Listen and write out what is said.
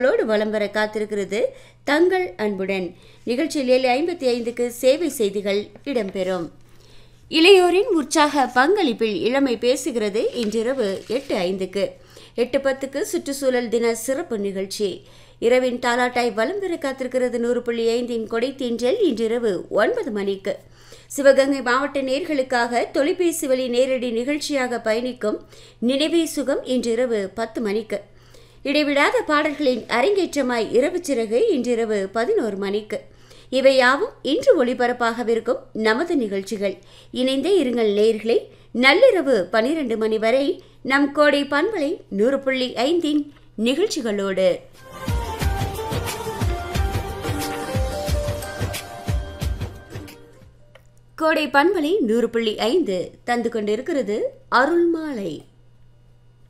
ோடு வலம் வர காத்திருக்கிறது தங்கள் அன்புடன் நிகழ்ச்சியில் ஏழு ஐம்பத்தி ஐந்துக்கு சேவை செய்திகள் இடம்பெறும் இளையோரின் உற்சாக பங்களிப்பில் இளமை பேசுகிறது இன்றிரவு எட்டு ஐந்துக்கு எட்டு பத்துக்கு சுற்றுச்சூழல் தின சிறப்பு நிகழ்ச்சி இரவின் தாலாட்டாய் வலம் வர காத்திருக்கிறது நூறு புள்ளி ஐந்தின் கொடைத்தீன்றல் இன்றிரவு ஒன்பது மணிக்கு சிவகங்கை மாவட்ட நேர்களுக்காக தொலைபேசி வழி நேரடி நிகழ்ச்சியாக பயணிக்கும் நினைவே சுகம் இன்றிரவு பத்து மணிக்கு இடைவிடாத பாடல்களின் அரங்கேற்றமாய் இரவு சிறகு இன்றிரவு பதினோரு மணிக்கு இவை யாவும் இன்று ஒளிபரப்பாகவிருக்கும் நமது நிகழ்ச்சிகள் இணைந்தே இருங்கள் நேயர்களே நள்ளிரவு பனிரெண்டு மணி வரை நம் கோடை பண்பலை நூறு புள்ளி ஐந்தின் நிகழ்ச்சிகளோடு கோடை பண்பலை நூறு புள்ளி ஐந்து தந்து கொண்டிருக்கிறது அருள்மாலை